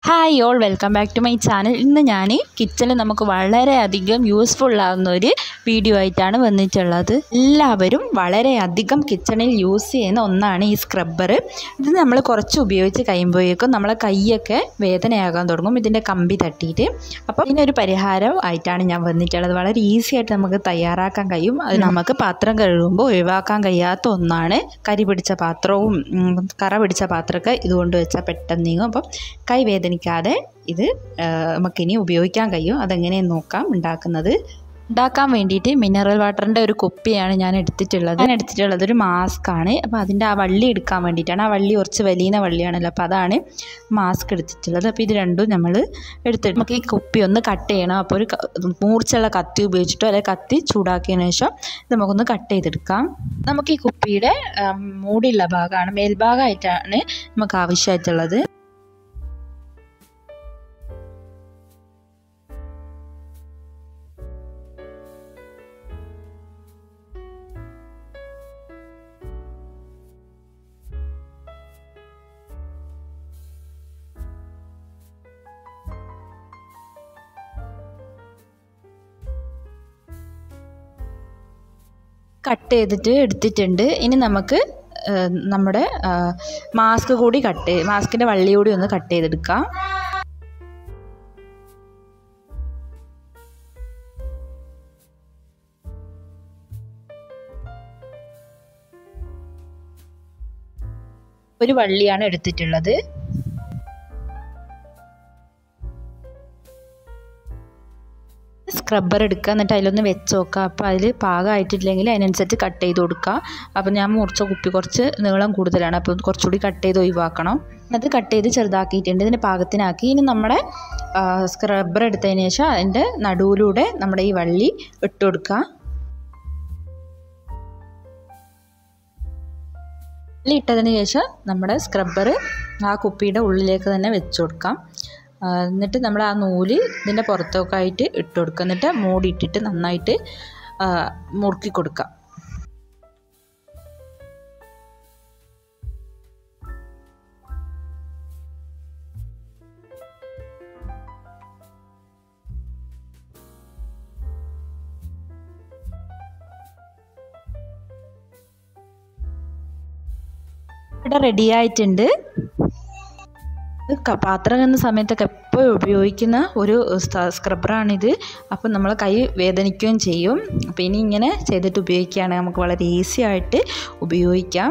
hi all welcome back to my channel ഇന്ന് ഞാൻ കിച്ചണിൽ നമുക്ക് വളരെയധികം യൂസ്ഫുൾ ആകുന്ന ഒരു വീഡിയോ ആയിട്ടാണ് വന്നിട്ടുള്ളത് എല്ലാവരും വളരെയധികം കിച്ചണിൽ യൂസ് ചെയ്യുന്ന ഒന്നാണ് ഈ സ്ക്രബ്ബർ ഇത് നമ്മൾ കുറച്ച് ഉപയോഗിച്ച് കഴിയുമ്പോഴേക്കും നമ്മളെ കൈയൊക്കെ വേദനയാകാൻ തുടങ്ങും ഇതിൻ്റെ കമ്പി തട്ടിയിട്ട് അപ്പോൾ ഇതിനൊരു പരിഹാരം ആയിട്ടാണ് ഞാൻ വന്നിട്ടുള്ളത് വളരെ ഈസി ആയിട്ട് നമുക്ക് തയ്യാറാക്കാൻ കഴിയും അത് നമുക്ക് പാത്രം കഴുകുമ്പോൾ ഒഴിവാക്കാൻ കഴിയാത്ത ഒന്നാണ് കരി പിടിച്ച പാത്രവും ഉം, കറ പിടിച്ച പാത്രമൊക്കെ ഇതുകൊണ്ട് വെച്ചാൽ പെട്ടെന്ന് നീങ്ങും അപ്പം കൈ വേദനിക്കാതെ ഇത് ആ, നമുക്കിനി ഉപയോഗിക്കാൻ കഴിയും അതെങ്ങനെയെന്ന് നോക്കാം ഉണ്ടാക്കുന്നത് ഉണ്ടാക്കാൻ വേണ്ടിയിട്ട് മിനറൽ വാട്ടറിൻ്റെ ഒരു കുപ്പിയാണ് ഞാൻ എടുത്തിട്ടുള്ളത് ഞാൻ എടുത്തിട്ടുള്ളത് ഒരു മാസ്ക് ആണ് അപ്പോൾ അതിൻ്റെ ആ വള്ളി എടുക്കാൻ വേണ്ടിയിട്ടാണ് ആ വള്ളി കുറച്ച് വലിയ വള്ളിയാണല്ലോ അപ്പോൾ അതാണ് മാസ്ക് എടുത്തിട്ടുള്ളത് അപ്പോൾ ഇത് രണ്ടും നമ്മൾ എടുത്തിട്ട് നമുക്ക് ഈ കുപ്പി ഒന്ന് കട്ട് ചെയ്യണം അപ്പോൾ ഒരു ക- മൂർച്ചയുള്ള കത്തി ഉപയോഗിച്ചിട്ടോ അല്ലെങ്കിൽ കത്തി ചൂടാക്കിയതിന് ശേഷം ഇത് നമുക്കൊന്ന് കട്ട് ചെയ്തെടുക്കാം നമുക്ക് ഈ കുപ്പിയുടെ ആ, മൂടിയുള്ള ഭാഗമാണ് മേൽഭാഗമായിട്ടാണ് നമുക്ക് ആവശ്യമായിട്ടുള്ളത് കട്ട് ചെയ്തിട്ട് എടുത്തിട്ടുണ്ട് ഇനി നമുക്ക് ആ, നമ്മുടെ മാസ്ക് കൂടി കട്ട് മാസ്കിൻ്റെ വള്ളി കൂടി ഒന്ന് കട്ട് ചെയ്തെടുക്കാം ഒരു വള്ളിയാണ് എടുത്തിട്ടുള്ളത് സ്ക്രബ്ബർ എടുക്കുക എന്നിട്ട് അതിലൊന്ന് വെച്ച് നോക്കുക അപ്പോൾ അതിൽ പാകമായിട്ടില്ലെങ്കിൽ അതിനനുസരിച്ച് കട്ട് ചെയ്ത് കൊടുക്കുക അപ്പോൾ ഞാൻ മുറിച്ച കുപ്പി കുറച്ച് നീളം കൂടുതലാണ് അപ്പോൾ കുറച്ചുകൂടി കട്ട് ചെയ്ത് ഒഴിവാക്കണം അത് കട്ട് ചെയ്ത് ചെറുതാക്കിയിട്ടുണ്ട് ഇതിൻ്റെ പാകത്തിനാക്കി ഇനി നമ്മുടെ സ്ക്രബ്ബർ എടുത്തതിന് ശേഷം അതിൻ്റെ നടുവിലൂടെ നമ്മുടെ ഈ വള്ളി ഇട്ട് കൊടുക്കുക വള്ളി ഇട്ടതിന് ശേഷം നമ്മുടെ സ്ക്രബ്ബർ ആ കുപ്പിയുടെ ഉള്ളിലേക്ക് തന്നെ വെച്ച് കൊടുക്കാം ആ, എന്നിട്ട് നമ്മൾ ആ നൂല് ഇതിൻ്റെ പുറത്തൊക്കെ ആയിട്ട് ഇട്ട് കൊടുക്കുക എന്നിട്ട് മൂടി ഇട്ടിട്ട് നന്നായിട്ട് ആ, മുറുക്കി കൊടുക്കുക ഇവിടെ റെഡി ആയിട്ടുണ്ട് ഇത് ക- പാത്രം കഴുകുന്ന സമയത്തൊക്കെ എപ്പോഴും ഉപയോഗിക്കുന്ന ഒരു സ്റ്റ- സ്ക്രബ്ബറാണിത് അപ്പം നമ്മൾ കൈ വേദനിക്കുകയും ചെയ്യും അപ്പോൾ ഇനി ഇങ്ങനെ ചെയ്തിട്ട് ഉപയോഗിക്കുകയാണെങ്കിൽ നമുക്ക് വളരെ ഈസി ആയിട്ട് ഉപയോഗിക്കാം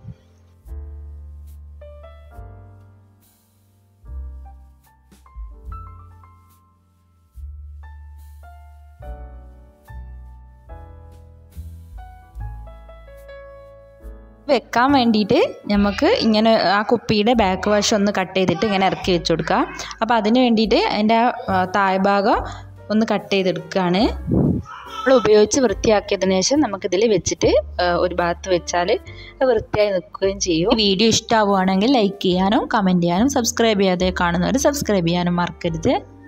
വെക്കാൻ വേണ്ടിയിട്ട് നമുക്ക് ഇങ്ങനെ ആ കുപ്പിയുടെ ബാക്ക് വശം ഒന്ന് കട്ട് ചെയ്തിട്ട് ഇങ്ങനെ ഇറക്കി വെച്ച് കൊടുക്കുക അപ്പോൾ അതിന് വേണ്ടിയിട്ട് അതിൻ്റെ ആ താഴ്ഭാഗം ഒന്ന് കട്ട് ചെയ്തെടുക്കുകയാണ് നമ്മൾ ഉപയോഗിച്ച് വൃത്തിയാക്കിയതിന് ശേഷം നമുക്കിതിൽ വെച്ചിട്ട് ആ, ഒരു ഭാഗത്ത് വെച്ചാൽ അത് വൃത്തിയായി നിൽക്കുകയും ചെയ്യും ഈ വീഡിയോ ഇഷ്ടമാവുകയാണെങ്കിൽ ലൈക്ക് ചെയ്യാനും കമൻറ്റ് ചെയ്യാനും സബ്സ്ക്രൈബ് ചെയ്യാതെ കാണുന്നവർ സബ്സ്ക്രൈബ് ചെയ്യാനും മറക്കരുത്